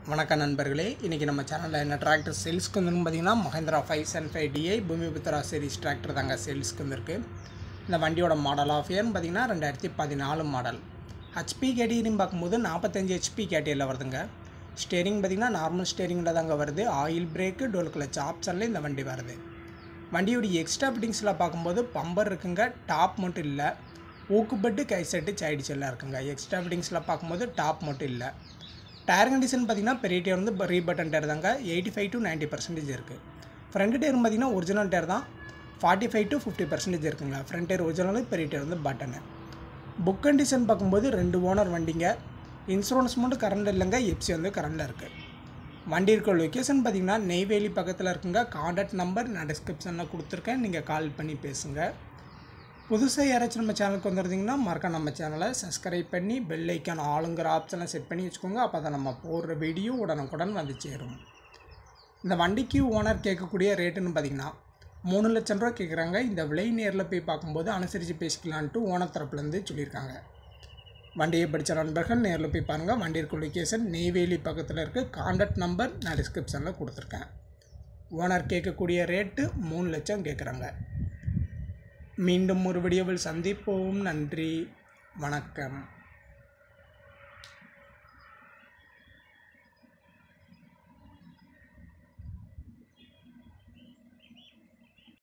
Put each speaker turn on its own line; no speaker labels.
வணக்கம் நண்பர்களே இன்றைக்கி நம்ம சேனலில் என்ன டிராக்டர் சேல்ஸ்க்கு வந்துன்னு பார்த்தீங்கன்னா Mahindra five seven five DI Bhumiputra series tractor தாங்க சேல்ஸ்க்கு வந்திருக்கு இந்த வண்டியோட மாடல் ஆஃப் இயர்னு பார்த்தீங்கன்னா ரெண்டாயிரத்தி பதினாலு மாடல் ஹெச்பி கேட்டகிரின்னு பார்க்கும்போது நாற்பத்தஞ்சு ஹெச்பி கேட்டகரியில் வருதுங்க ஸ்டேரிங் பார்த்தீங்கன்னா நார்மல் ஸ்டேரிங்கில் தாங்க வருது ஆயில் பிரேக்கு டோல் கிளச் ஆப்ஷனில் இந்த வண்டி வருது வண்டியோடைய எக்ஸ்ட்ரா ஃபிட்டிங்ஸில் பார்க்கும்போது பம்பர் இருக்குங்க டாப் மட்டும் இல்லை ஊக்குப்பட்டு கை செட்டு சைடு செல்லாம் இருக்குங்க எக்ஸ்ட்ரா ஃபிட்டிங்ஸில் பார்க்கும்போது டாப் மட்டும் இல்லை டயர் கண்டிஷன் பார்த்தீங்கன்னா பெரிய டயர் வந்து ரீபட்டன் டயர் தாங்க eighty five to ninety percentage இருக்குது ஃப்ரண்ட் டயர் பார்த்தீங்கன்னா ஒரிஜினல் டயர் தான் forty five to fifty percentage இருக்குங்க ஃப்ரண்ட் டயர் ஒரிஜினல் பெரிய டயர் வந்து பட்டனு புக் கண்டிஷன் பார்க்கும்போது ரெண்டு ஓனர் வண்டிங்க இன்சூரன்ஸ் மட்டும் கரண்ட் இல்லைங்க எப்சி வந்து கரண்டில் இருக்குது வண்டி இருக்க லொக்கேஷன் பார்த்தீங்கன்னா நெய்வேலி பக்கத்தில் இருக்குங்க காண்டாக்ட் நம்பர் நான் டிஸ்கிரிப்ஷனில் கொடுத்துருக்கேன் நீங்கள் கால் பண்ணி பேசுங்க புதுசாக யாராச்சும் நம்ம சேனலுக்கு வந்துருந்தீங்கன்னா மறக்க நம்ம சேனலை சப்ஸ்கிரைப் பண்ணி பெல் ஐக்கான் ஆளுங்கிற ஆப்ஷனை செட் பண்ணி வச்சுக்கோங்க அப்போ தான் நம்ம போடுற வீடியோ உடனுக்குடன் வந்து சேரும் இந்த வண்டிக்கு ஓனர் கேட்கக்கூடிய ரேட்டுன்னு பார்த்தீங்கன்னா மூணு லட்சம் ரூபா கேட்குறாங்க இந்த விலை நேரில் போய் பார்க்கும்போது அனுசரித்து பேசிக்கலான்ட்டு ஓனர் தரப்புலேருந்து சொல்லியிருக்காங்க வண்டியை படித்த நண்பர்கள் நேரில் போய் பாருங்கள் வண்டி இருக்க லொக்கேஷன் நெய்வேலி பக்கத்தில் இருக்க காண்டாக்ட் நம்பர் நான் டிஸ்கிரிப்ஷனில் கொடுத்துருக்கேன் ஓனர் கேட்கக்கூடிய ரேட்டு மூணு லட்சம் கேட்குறாங்க மீண்டும் ஒரு வீடியோவில் சந்திப்போம் நன்றி வணக்கம்